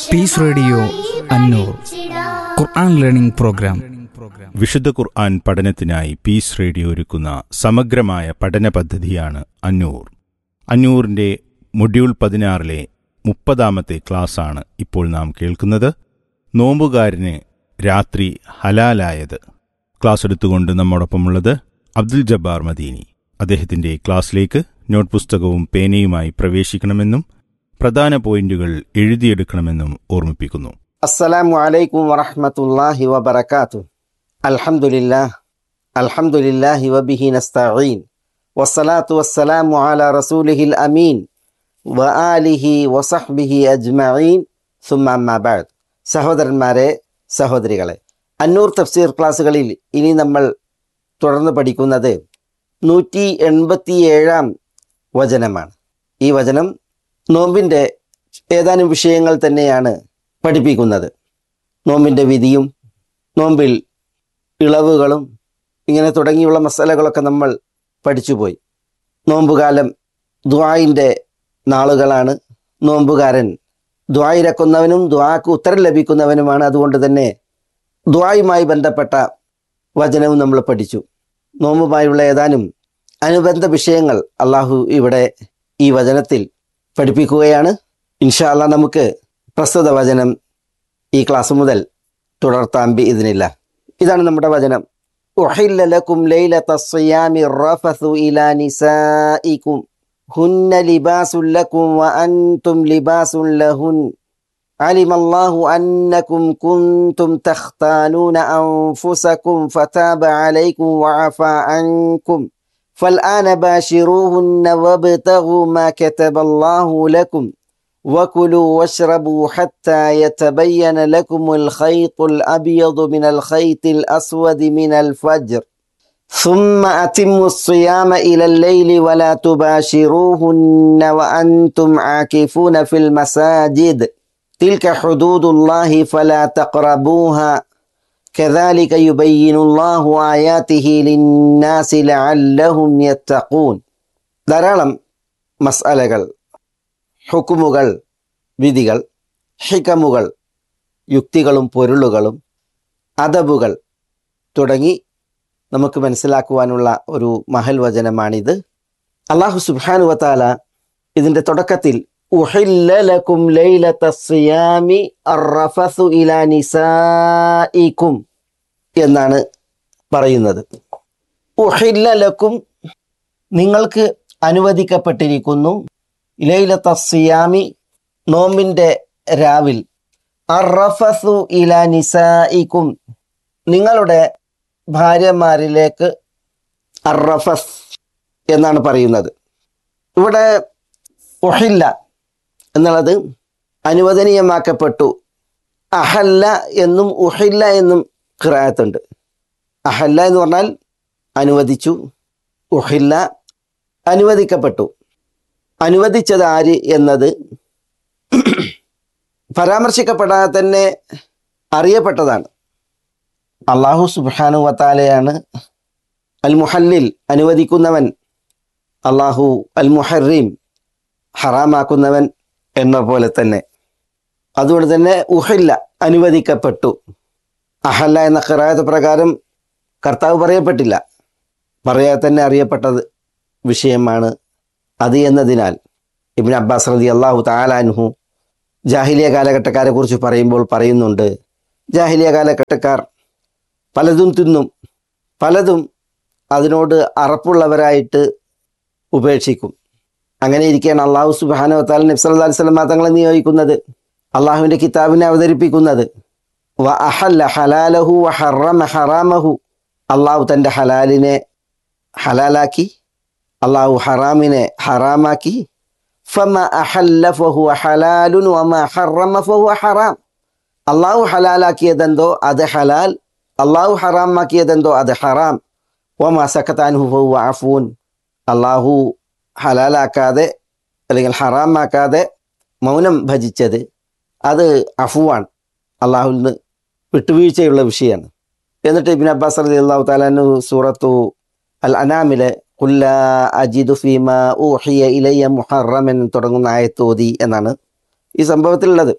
piece radio Annoor Quran learning programme വിശുദ്ധ Quran പഠനത്തിനായി piece radio ഒരുക്കുന്ന സമഗ്രമായ പഠന പദ്ധതിയാണ് അന്നൂർ അന്നൂറിന്റെ മൊഡ്യൂൾ പതിനാറിലെ മുപ്പതാമത്തെ ക്ലാസ്സാണ് ഇപ്പോൾ നാം കേൾക്കുന്നത് നോമ്പുകാരന് രാത്രി ഹലാലായത് ക്ലാസ് എടുത്തുകൊണ്ട് നമ്മോടൊപ്പമുള്ളത് അബ്ദുൽ ജബ്ബാർ മദീനി അദ്ദേഹത്തിന്റെ ക്ലാസ്സിലേക്ക് നോട്ട് പുസ്തകവും പേനയുമായി പ്രവേശിക്കണമെന്നും പ്രധാന പോയിന്റുകൾ എഴുതിയെടുക്കണമെന്നും ഓർമ്മിപ്പിക്കുന്നു السلام عليكم ورحمة الله وبركاته الحمد لله الحمد لله وبه نستعين والصلاة والسلام على رسوله الأمين وآله وصحبه أجمعين ثم أما بعد സഹോദരന്മാരെ സഹോദരികളെ അന്നൂർ തഫ്സീർ ക്ലാസ്സുകളിൽ ഇനി നമ്മൾ തുടർന്ന് പഠിക്കുന്നത് നൂറ്റി എൺപത്തിയേഴാം വചനമാണ് ഈ വചനം നോമ്പിൻ്റെ ഏതാനും വിഷയങ്ങൾ തന്നെയാണ് പഠിപ്പിക്കുന്നത് നോമ്പിൻ്റെ വിധിയും നോമ്പിൽ ഇളവുകളും ഇങ്ങനെ തുടങ്ങിയുള്ള മസാലകളൊക്കെ നമ്മൾ പഠിച്ചുപോയി നോമ്പുകാലം ദ്വായിൻ്റെ നാളുകളാണ് നോമ്പുകാരൻ ദ്വായിരക്കുന്നവനും ദ്വാക്ക് ഉത്തരം ലഭിക്കുന്നവനുമാണ് അതുകൊണ്ട് തന്നെ ദ്വായുമായി ബന്ധപ്പെട്ട വചനവും നമ്മൾ പഠിച്ചു നോമ്പുമായുള്ള ഏതാനും അനുബന്ധ വിഷയങ്ങൾ അള്ളാഹു ഇവിടെ ഈ വചനത്തിൽ പഠിപ്പിക്കുകയാണ് ഇൻഷാ അല്ലാ നമുക്ക് പ്രസ്തുത വചനം ഈ ക്ലാസ് മുതൽ തുടർത്താൻ ബി ഇതിനില്ല ഇതാണ് നമ്മുടെ വചനം أحل لكم ليلة الصيام الرفث إلى نسائكم هن لباس لكم وأنتم لباس لهن علم الله أنكم كنتم تختانون أنفسكم فتاب عليكم وعفى عنكم فالآن باشروهن وابتغوا ما كتب الله لكم وكلوا واشربوا حتى يتبين لكم الخيط الأبيض من الخيط الأسود من الفجر ثم أتموا الصيام إلى الليل ولا تباشروهن وأنتم عاكفون في المساجد تلك حدود الله فلا تقربوها كذلك يبين الله آياته للناس لعلهم يتقون ധാരാളം മസാലകൾ ഹുക്കുമുകൾ വിധികൾ ഹിക്കമുകൾ യുക്തികളും പൊരുളുകളും അദബുകൾ തുടങ്ങി നമുക്ക് മനസ്സിലാക്കുവാനുള്ള ഒരു മഹൽ വചനമാണിത് അള്ളാഹു സുബാനു വത്താല ഇതിൻ്റെ തുടക്കത്തിൽ ഉഹില്ലലക്കും ലൈലത്ത സിയാമി അർറഫസു ഇലാ നിസായിക്കും എന്നാണ് പറയുന്നത് ഉഹില്ലലക്കും നിങ്ങൾക്ക് അനുവദിക്കപ്പെട്ടിരിക്കുന്നു ലൈലത്ത സിയാമി നോമ്പിൻ്റെ രാവിൽ അറഫസു ഇല നിസായിക്കും നിങ്ങളുടെ ഭാര്യമാരിലേക്ക് അറഫസ് എന്നാണ് പറയുന്നത് ഇവിടെ ഉഹില്ല എന്നുള്ളത് അനുവദനീയമാക്കപ്പെട്ടു അഹല്ല എന്നും ഉഹില്ല എന്നും ഖിറായത്തുണ്ട് അഹല്ല എന്ന് പറഞ്ഞാൽ അനുവദിച്ചു ഉഹില്ല അനുവദിക്കപ്പെട്ടു അനുവദിച്ചത് ആര് എന്നത് പരാമർശിക്കപ്പെടാതെ തന്നെ അറിയപ്പെട്ടതാണ് അള്ളാഹു സുബാനു വത്താലയാണ് അൽ മുഹല്ലിൽ അനുവദിക്കുന്നവൻ അള്ളാഹു അൽ മുഹറീം ഹറാമാക്കുന്നവൻ എന്ന പോലെ തന്നെ അതുകൊണ്ട് തന്നെ ഉഹില്ല അനുവദിക്കപ്പെട്ടു അഹല്ല എന്ന ഖിറായത്ത് പ്രകാരം കർത്താവ് പറയപ്പെട്ടില്ല പറയാതെ തന്നെ അറിയപ്പെട്ടത് വിഷയമാണ് അത് എന്നതിനാൽ ഇബിൻ അബ്ബാസ് റതി അള്ളാഹു താലാൻഹു ജാഹിലിയ കാലഘട്ടക്കാരെ കുറിച്ച് പറയുമ്പോൾ പറയുന്നുണ്ട് ജാഹിലിയ കാലഘട്ടക്കാർ പലതും തിന്നും പലതും അതിനോട് അറപ്പുള്ളവരായിട്ട് ഉപേക്ഷിക്കും അങ്ങനെ ഇരിക്കുകയാണ് അള്ളാഹു സുബാന വത്താൽ നബ്സല്ലാ സ്വലമ തങ്ങളെ നിയോഗിക്കുന്നത് അള്ളാഹുവിൻ്റെ കിതാബിനെ അവതരിപ്പിക്കുന്നത് വ അഹല്ല ഹലാലഹു വ ഹറമ ഹറാമഹു അള്ളാഹു തൻ്റെ ഹലാലിനെ ഹലാലാക്കി അള്ളാഹു ഹറാമിനെ ഹറാമാക്കി ഫമ അഹല്ല ഫഹു ഹലാലുൻ വമ ഹറമ ഫഹു ഹറാം അള്ളാഹു ഹലാലാക്കിയതെന്തോ അത് ഹലാൽ അള്ളാഹു ഹറാമാക്കിയതെന്തോ അത് ഹറാം വമ സക്കത്താൻഹു ഫഹു അഫൂൻ അള്ളാഹു ഹലാലാക്കാതെ അല്ലെങ്കിൽ ഹറാമാക്കാതെ മൗനം ഭജിച്ചത് അത് അഫുവാണ് അള്ളാഹുവിൽ നിന്ന് വിട്ടുവീഴ്ചയുള്ള വിഷയമാണ് എന്നിട്ട് ഇബിൻ അബ്ബാസ് റലി അള്ളാഹു താലാനു സൂറത്തു അൽ അനാമിലെ കുല്ല അജിദു ഫീമ ഊഹിയ ഇലയ്യ മുഹറമൻ തുടങ്ങുന്ന ആയത്തോതി എന്നാണ് ഈ സംഭവത്തിലുള്ളത്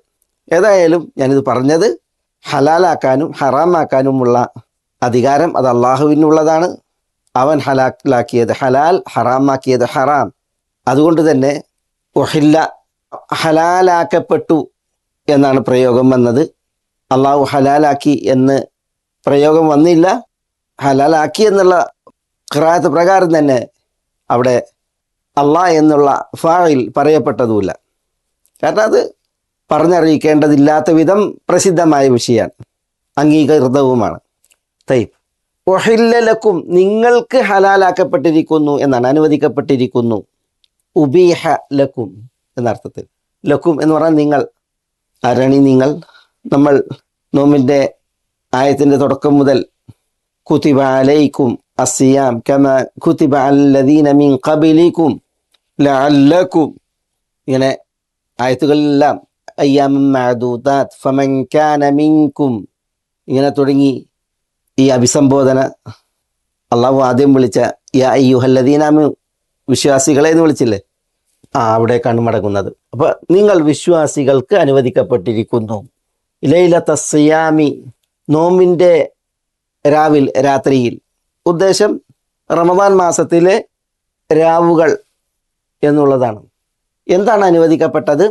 ഏതായാലും ഞാനിത് പറഞ്ഞത് ഹലാലാക്കാനും ഹറാമാക്കാനുമുള്ള അധികാരം അത് അള്ളാഹുവിനുള്ളതാണ് അവൻ ഹലാലാക്കിയത് ഹലാൽ ഹറാമാക്കിയത് ഹറാം അതുകൊണ്ട് തന്നെ ഒഹില്ല ഹലാലാക്കപ്പെട്ടു എന്നാണ് പ്രയോഗം വന്നത് അള്ളാഹു ഹലാലാക്കി എന്ന് പ്രയോഗം വന്നില്ല ഹലാലാക്കി എന്നുള്ള ഖിറാത്ത് പ്രകാരം തന്നെ അവിടെ അള്ളാ എന്നുള്ള ഫായിൽ പറയപ്പെട്ടതുമില്ല കാരണം അത് പറഞ്ഞറിയിക്കേണ്ടതില്ലാത്ത വിധം പ്രസിദ്ധമായ വിഷയമാണ് അംഗീകൃതവുമാണ് തൈബ് ഒഹില്ലലക്കും നിങ്ങൾക്ക് ഹലാലാക്കപ്പെട്ടിരിക്കുന്നു എന്നാണ് അനുവദിക്കപ്പെട്ടിരിക്കുന്നു ഉബീഹ ലക്കും എന്നർത്ഥത്തിൽ ലക്കും എന്ന് പറഞ്ഞാൽ നിങ്ങൾ ആരാണി നിങ്ങൾ നമ്മൾ നോമിൻ്റെ ആയത്തിൻ്റെ തുടക്കം മുതൽ കുത്തിബ അലൈക്കും അസിയാം കമ കുത്തിബ അല്ലദീന മിൻ ഖബിലിക്കും ലഅല്ലക്കും ഇങ്ങനെ ആയത്തുകളിലെല്ലാം അയ്യാമം മഅദൂദാത്ത് ഫമൻ കാന മിൻകും ഇങ്ങനെ തുടങ്ങി ഈ അഭിസംബോധന അള്ളാഹു ആദ്യം വിളിച്ച യാ അയ്യുഹല്ലദീനാമു വിശ്വാസികളെ എന്ന് വിളിച്ചില്ലേ ആ അവിടേക്കാണ് മടങ്ങുന്നത് അപ്പൊ നിങ്ങൾ വിശ്വാസികൾക്ക് അനുവദിക്കപ്പെട്ടിരിക്കുന്നു ലൈലത്ത സിയാമി നോമിൻ്റെ രാവിൽ രാത്രിയിൽ ഉദ്ദേശം റമദാൻ മാസത്തിലെ രാവുകൾ എന്നുള്ളതാണ് എന്താണ് അനുവദിക്കപ്പെട്ടത്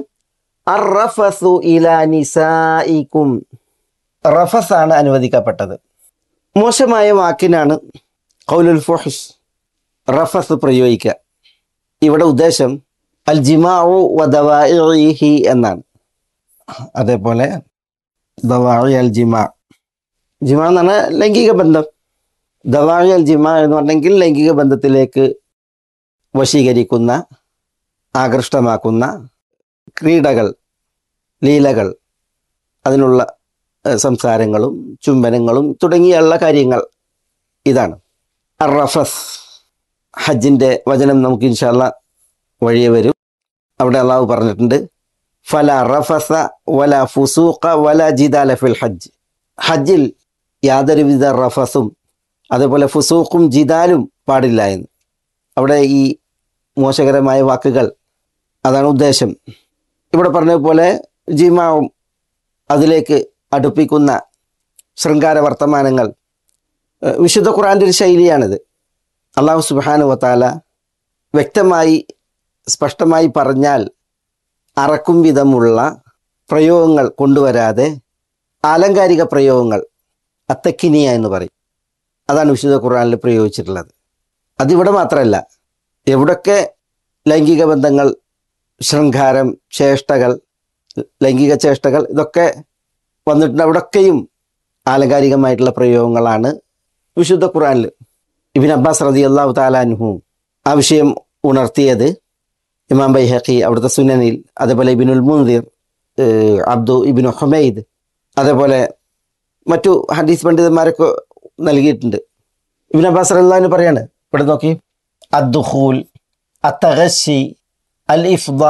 അറഫസു ഇലാ നിസായിക്കും റഫസ് ആണ് അനുവദിക്കപ്പെട്ടത് മോശമായ വാക്കിനാണ് കൗലുൽ ഫുഹ്സ് റഫസ് പ്രയോഗിക്കുക ഇവിടെ ഉദ്ദേശം അൽ ജിമാഉ വദവാഇഹി എന്നാണ് അതേപോലെ ദവാഇ അൽ ജിമാ ജിമാ എന്ന് പറഞ്ഞാൽ ലൈംഗിക ബന്ധം ദവാഇ അൽ ജിമാ എന്ന് പറഞ്ഞെങ്കിൽ ലൈംഗിക ബന്ധത്തിലേക്ക് വശീകരിക്കുന്ന ആകൃഷ്ടമാക്കുന്ന ക്രീഡകൾ ലീലകൾ അതിനുള്ള ഏഹ്, സംസാരങ്ങളും ചുംബനങ്ങളും തുടങ്ങിയുള്ള കാര്യങ്ങൾ ഇതാണ് അറഫസ് ഹജ്ജിൻ്റെ വചനം നമുക്ക് ഇൻഷാല്ല വഴിയെ വരും അവിടെ അള്ളാഹു പറഞ്ഞിട്ടുണ്ട് ഫല റഫസ വല ഫുസൂഖ വല ജിദാല ഫിൽ ഹജ്ജ് ഹജ്ജിൽ യാതൊരുവിധ റഫസും അതേപോലെ ഫുസൂഖും ജിദാലും പാടില്ല എന്ന് അവിടെ ഈ മോശകരമായ വാക്കുകൾ അതാണ് ഉദ്ദേശം ഇവിടെ പറഞ്ഞതുപോലെ ജിമാവും അതിലേക്ക് അടുപ്പിക്കുന്ന ശൃംഗാര വർത്തമാനങ്ങൾ ഏഹ് വിശുദ്ധ ഖുറാൻ്റെ ഒരു ശൈലിയാണിത് അള്ളാഹു സുബാനു വത്താല വ്യക്തമായി സ്പഷ്ടമായി പറഞ്ഞാൽ അറക്കും വിധമുള്ള പ്രയോഗങ്ങൾ കൊണ്ടുവരാതെ ആലങ്കാരിക പ്രയോഗങ്ങൾ അത്തക്കിനിയ എന്ന് പറയും അതാണ് വിശുദ്ധ ഖുറാനിൽ പ്രയോഗിച്ചിട്ടുള്ളത് അതിവിടെ മാത്രമല്ല എവിടൊക്കെ ലൈംഗിക ബന്ധങ്ങൾ ശൃംഗാരം ചേഷ്ടകൾ ലൈംഗിക ചേഷ്ടകൾ ഇതൊക്കെ വന്നിട്ടുണ്ട് അവിടൊക്കെയും ആലങ്കാരികമായിട്ടുള്ള പ്രയോഗങ്ങളാണ് വിശുദ്ധ ഖുറാനിൽ ഇബിൻ അബ്ബാസ് റതി അള്ളാഹു താലാൻഹു ആ വിഷയം ഉണർത്തിയത് ഇമാം ബൈഹഖി അവിടുത്തെ സുനനിൽ അതേപോലെ ഇബിനുൽ മുൻദിർ ഏഹ് അബ്ദു ഇബിനു ഹുമൈദ് അതേപോലെ മറ്റു ഹദീസ് പണ്ഡിതന്മാരൊക്കെ നൽകിയിട്ടുണ്ട് ഇബിൻ അബ്ബാസ് റഹ്ലാന്ന് പറയാണ് ഇവിടെ നോക്കി അദ്ദുഖൂൽ അത്തഗശി അൽ ഇഫ്ദ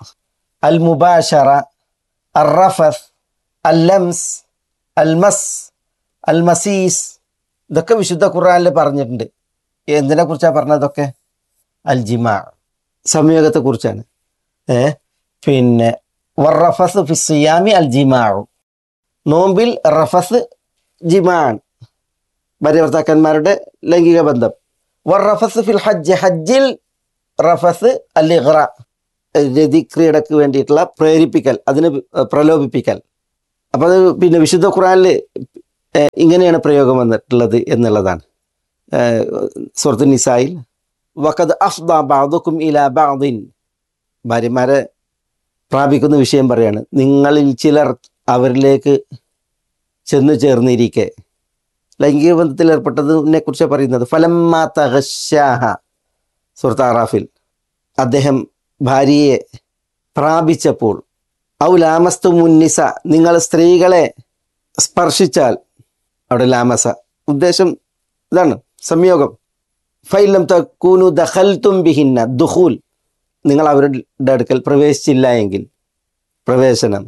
അൽ മുബാഷറ അൽ റഫസ് അൽ ലംസ് അൽ മസ് അൽ മസീസ് ഇതൊക്കെ വിശുദ്ധ ഖുർആനിൽ പറഞ്ഞിട്ടുണ്ട് എന്തിനെ കുറിച്ചാണ് പറഞ്ഞതൊക്കെ അൽ ജിമാ സംയോഗത്തെ കുറിച്ചാണ് ഏ പിന്നെ വറഫസ് ഫിസിയാമി അൽ ജിമാഉ നോമ്പിൽ റഫസ് ജിമാൻ ഭാര്യ ഭർത്താക്കന്മാരുടെ ലൈംഗിക ബന്ധം വറഫസ് ഫിൽ ഹജ്ജ് ഹജ്ജിൽ റഫസ് അൽ ഇഖ്റ രതി ക്രീഡക്ക് വേണ്ടിയിട്ടുള്ള പ്രേരിപ്പിക്കൽ അതിന് പ്രലോഭിപ്പിക്കൽ അപ്പോൾ അത് പിന്നെ വിശുദ്ധ ഖുറാനിൽ ഇങ്ങനെയാണ് പ്രയോഗം വന്നിട്ടുള്ളത് എന്നുള്ളതാണ് സുഹൃത്തു നിസായിൽ വഖദ് അഫ്ദ ബാദുക്കും ഇല ബാദിൻ ഭാര്യമാരെ പ്രാപിക്കുന്ന വിഷയം പറയാണ് നിങ്ങളിൽ ചിലർ അവരിലേക്ക് ചെന്നു ചേർന്നിരിക്കെ ലൈംഗിക ബന്ധത്തിൽ ഏർപ്പെട്ടതിനെ കുറിച്ച് പറയുന്നത് ഫലമ്മാ തഹശാഹ സുഹൃത്ത് ആറാഫിൽ അദ്ദേഹം ഭാര്യയെ പ്രാപിച്ചപ്പോൾ ഔ ലാമസ്തു മുന്നിസ നിങ്ങൾ സ്ത്രീകളെ സ്പർശിച്ചാൽ അവിടെ ലാമസ ഉദ്ദേശം ഇതാണ് സംയോഗം ഫൈലം തക്കൂനു ദഖൽത്തും ബിഹിന്ന ദുഹൂൽ നിങ്ങൾ അവരുടെ അടുക്കൽ പ്രവേശിച്ചില്ല എങ്കിൽ പ്രവേശനം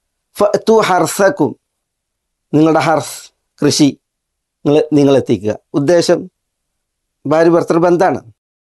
ഫു ഹർസക്കും നിങ്ങളുടെ ഹർസ് കൃഷി നിങ്ങൾ നിങ്ങൾ എത്തിക്കുക ഉദ്ദേശം ഭാര്യ ഭർത്തൃബന്ധാണ്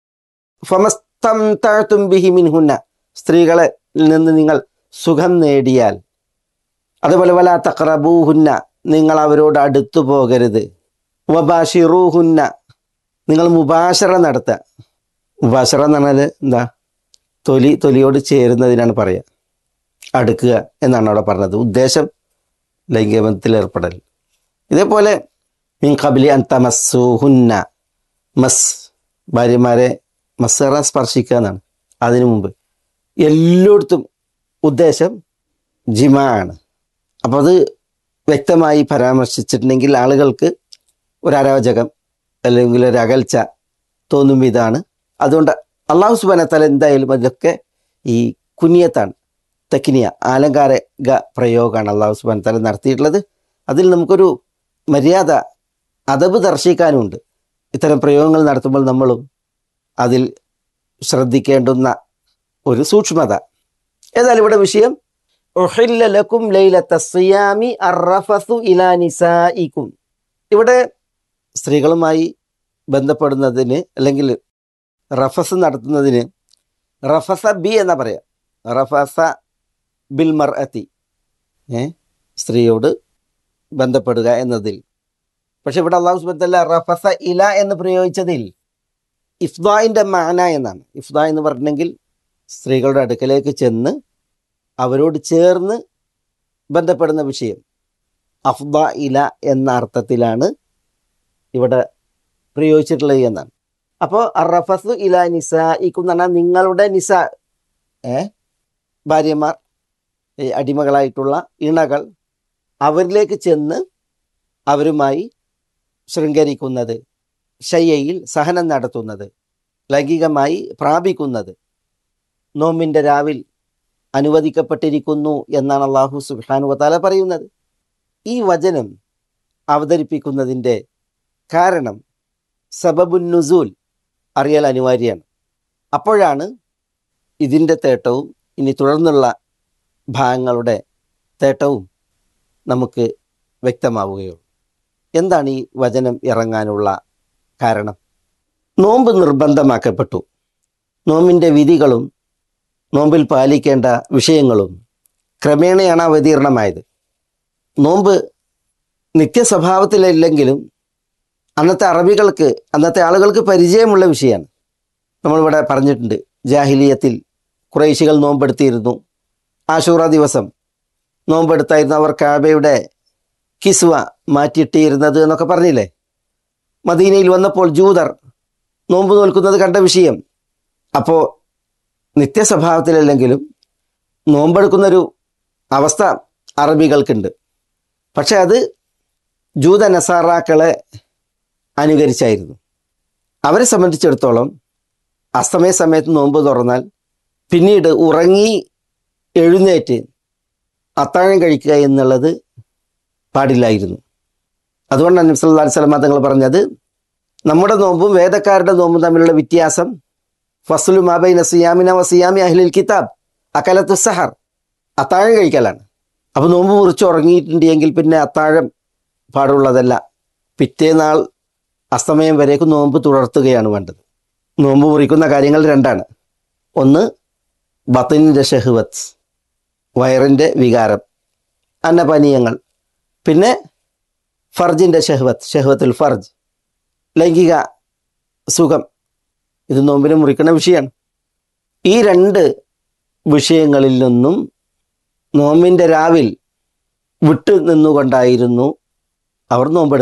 ഫമസ്തം താഴ്ത്തും ബിഹി മിൻഹുന്ന സ്ത്രീകളെ നിന്ന് നിങ്ങൾ സുഖം നേടിയാൽ അതുപോലെ വല തക്രബൂഹുന്ന നിങ്ങൾ അവരോട് അടുത്തു പോകരുത് വബാഷിറൂഹുന്ന നിങ്ങൾ മുബാഷറ നടത്തുക മുബാഷറ എന്ന് പറഞ്ഞാൽ എന്താ തൊലി തൊലിയോട് ചേരുന്നതിനാണ് പറയുക അടുക്കുക എന്നാണ് അവിടെ പറഞ്ഞത് ഉദ്ദേശം ലൈംഗികബന്ധത്തിൽ ഏർപ്പെടൽ ഇതേപോലെ മിൻ കബിലി അൻ തമസ്സുഹുന്ന മസ് ഭാര്യമാരെ മസ്സറ സ്പർശിക്കുക എന്നാണ് അതിനു മുമ്പ് എല്ലായിടത്തും ഉദ്ദേശം ജിമാ ആണ് അപ്പോൾ അത് വ്യക്തമായി പരാമർശിച്ചിട്ടുണ്ടെങ്കിൽ ആളുകൾക്ക് ഒരു അരാജകം അല്ലെങ്കിൽ ഒരു അകൽച്ച തോന്നും ഇതാണ് അതുകൊണ്ട് അള്ളാഹു സുബാന തല എന്തായാലും അതൊക്കെ ഈ കുനിയത്താണ് തെക്കിനിയ ആലങ്കാരിക പ്രയോഗമാണ് അള്ളാഹു സുബാൻ തല നടത്തിയിട്ടുള്ളത് അതിൽ നമുക്കൊരു മര്യാദ അതബ് ദർശിക്കാനുമുണ്ട് ഇത്തരം പ്രയോഗങ്ങൾ നടത്തുമ്പോൾ നമ്മളും അതിൽ ശ്രദ്ധിക്കേണ്ടുന്ന ഒരു സൂക്ഷ്മത ഏതായാലും ഇവിടെ വിഷയം ഉഹില്ല ലക്കും ലൈലത്ത സിയാമി അറഫസു ഇലാ നിസായിക്കും ഇവിടെ സ്ത്രീകളുമായി ബന്ധപ്പെടുന്നതിന് അല്ലെങ്കിൽ റഫസ് നടത്തുന്നതിന് റഫസ ബി എന്നാ പറയാം റഫസ ബിൽ മർ അത്തി ഏ സ്ത്രീയോട് ബന്ധപ്പെടുക എന്നതിൽ പക്ഷെ ഇവിടെ അള്ളാഹു സുബത്തല്ല റഫസ ഇല എന്ന് പ്രയോഗിച്ചതിൽ ഇഫ്ദായിൻ്റെ മാന എന്നാണ് ഇഫ്ദ എന്ന് പറഞ്ഞിട്ടുണ്ടെങ്കിൽ സ്ത്രീകളുടെ അടുക്കലേക്ക് ചെന്ന് അവരോട് ചേർന്ന് ബന്ധപ്പെടുന്ന വിഷയം അഫ്ദ ഇല എന്ന അർത്ഥത്തിലാണ് ഇവിടെ പ്രയോഗിച്ചിട്ടുള്ളത് എന്നാണ് അപ്പോൾ റഫസു ഇല നിസ ഇക്കും എന്ന് പറഞ്ഞാൽ നിങ്ങളുടെ നിസ ഏ ഭാര്യമാർ ഈ അടിമകളായിട്ടുള്ള ഇണകൾ അവരിലേക്ക് ചെന്ന് അവരുമായി ശൃംഗരിക്കുന്നത് ശയ്യയിൽ സഹനം നടത്തുന്നത് ലൈംഗികമായി പ്രാപിക്കുന്നത് നോമിൻ്റെ രാവിൽ അനുവദിക്കപ്പെട്ടിരിക്കുന്നു എന്നാണ് അള്ളാഹു സുബാനു വത്താല പറയുന്നത് ഈ വചനം അവതരിപ്പിക്കുന്നതിൻ്റെ കാരണം സബബുൻ നുസൂൽ അറിയൽ അനിവാര്യമാണ് അപ്പോഴാണ് ഇതിൻ്റെ തേട്ടവും ഇനി തുടർന്നുള്ള ഭാഗങ്ങളുടെ തേട്ടവും നമുക്ക് വ്യക്തമാവുകയുള്ളൂ എന്താണ് ഈ വചനം ഇറങ്ങാനുള്ള കാരണം നോമ്പ് നിർബന്ധമാക്കപ്പെട്ടു നോമ്പിൻ്റെ വിധികളും നോമ്പിൽ പാലിക്കേണ്ട വിഷയങ്ങളും ക്രമേണയാണ് അവതീർണമായത് നോമ്പ് നിത്യസ്വഭാവത്തിലല്ലെങ്കിലും അന്നത്തെ അറബികൾക്ക് അന്നത്തെ ആളുകൾക്ക് പരിചയമുള്ള വിഷയമാണ് നമ്മളിവിടെ പറഞ്ഞിട്ടുണ്ട് ജാഹിലിയത്തിൽ കുറേശികൾ നോമ്പെടുത്തിയിരുന്നു ആശൂറ ദിവസം നോമ്പെടുത്തായിരുന്നു അവർ കാബയുടെ കിസ്വ മാറ്റിയിട്ടിരുന്നത് എന്നൊക്കെ പറഞ്ഞില്ലേ മദീനയിൽ വന്നപ്പോൾ ജൂതർ നോമ്പ് നോൽക്കുന്നത് കണ്ട വിഷയം അപ്പോൾ നിത്യസ്വഭാവത്തിലല്ലെങ്കിലും നോമ്പെടുക്കുന്നൊരു അവസ്ഥ അറബികൾക്കുണ്ട് പക്ഷെ അത് ജൂത നസാറാക്കളെ അനുകരിച്ചായിരുന്നു അവരെ സംബന്ധിച്ചിടത്തോളം അസ്തമയ സമയത്ത് നോമ്പ് തുറന്നാൽ പിന്നീട് ഉറങ്ങി എഴുന്നേറ്റ് അത്താഴം കഴിക്കുക എന്നുള്ളത് പാടില്ലായിരുന്നു അതുകൊണ്ടാണ് നബ്സല്ലാ അലൈഹി സ്വലമ തങ്ങൾ പറഞ്ഞത് നമ്മുടെ നോമ്പും വേദക്കാരുടെ നോമ്പും തമ്മിലുള്ള വ്യത്യാസം ഫസ്ലു മാബൈന സിയാമിന വസിയാമി അഹ്ലിൽ കിതാബ് അക്കലത്തു സഹർ അത്താഴം കഴിക്കലാണ് അപ്പോൾ നോമ്പ് മുറിച്ച് ഉറങ്ങിയിട്ടുണ്ടെങ്കിൽ പിന്നെ അത്താഴം പാടുള്ളതല്ല പിറ്റേനാൾ അസ്തമയം വരേക്കും നോമ്പ് തുടർത്തുകയാണ് വേണ്ടത് നോമ്പ് മുറിക്കുന്ന കാര്യങ്ങൾ രണ്ടാണ് ഒന്ന് ബത്തിൻ്റെ ഷെഹ്വത്ത് വയറിൻ്റെ വികാരം അന്നപാനീയങ്ങൾ പിന്നെ ഫർജിൻ്റെ ഷെഹ്വത്ത് ഷെഹ്വത്തുൽ ഫർജ് ലൈംഗിക സുഖം ഇത് നോമ്പിന് മുറിക്കുന്ന വിഷയമാണ് ഈ രണ്ട് വിഷയങ്ങളിൽ നിന്നും നോമ്പിൻ്റെ രാവിൽ വിട്ടു നിന്നുകൊണ്ടായിരുന്നു അവർ നോമ്പെടുത്തത്